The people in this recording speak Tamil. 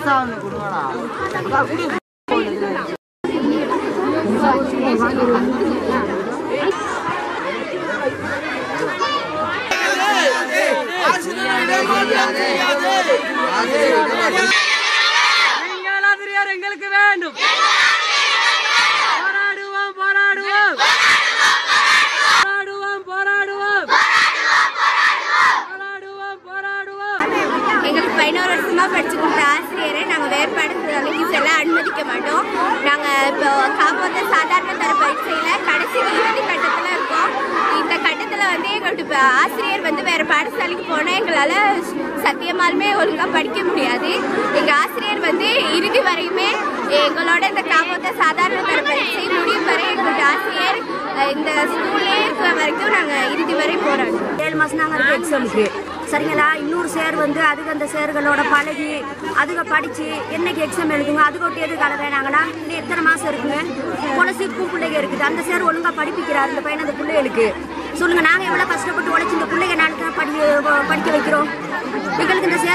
எங்கள் ஆசிரியர் எங்களுக்கு வேண்டும் போராடுவோம் போராடுவோம் போராடுவோம் போராடுவோம் போராடுவோம் போராடுவோம் எங்களுக்கு பதினோரு வருஷமா படிச்சு கொடுத்த ஆசிரியரை நாங்கள் வேறுபடுத்த வேலைக்கு செல்ல அனுமதிக்க மாட்டோம் நாங்கள் இப்போ காப்போத்த சாதாரண தர பரீட்சையில் கடைசி இறுதி கட்டத்தில் இருக்கோம் இந்த கட்டத்தில் வந்து எங்களுக்கு இப்போ ஆசிரியர் வந்து வேறு பாடசாலைக்கு போனால் எங்களால் சத்தியமாலுமே ஒழுங்காக படிக்க முடியாது எங்கள் ஆசிரியர் வந்து இறுதி வரையுமே எங்களோட இந்த காப்போத்த சாதாரண தர பரீட்சை முடியும் வரை எங்களுடைய ஆசிரியர் அஹ், இந்த ஸ்கூல்லே இருக்கிற வரைக்கும் நாங்கள் இறுதி வரை போராடுவோம் ஏழு மாதம் நாங்கள் இருக்கோம் எக்ஸாமுக்கு சரிங்களா இன்னொரு சேர் வந்து அதுக்கு அந்த சேர்களோட பழகி அதுக படித்து என்னைக்கு எக்ஸாம் எழுதுங்க அதுக்கு ஒட்டி எது கலை வேணாங்கன்னா இன்னும் எத்தனை மாதம் இருக்குங்க குலசி பூ பிள்ளைங்க இருக்குது அந்த சேர் ஒழுங்காக படிப்பிக்கிறார் இந்த பையன் அந்த பிள்ளைகளுக்கு சொல்லுங்கள் நாங்கள் எவ்வளோ கஷ்டப்பட்டு உழைச்சி இந்த பிள்ளைங்க நாளைக்கு படி படிக்க வைக்கிறோம் எங்களுக்கு இந்த சேர்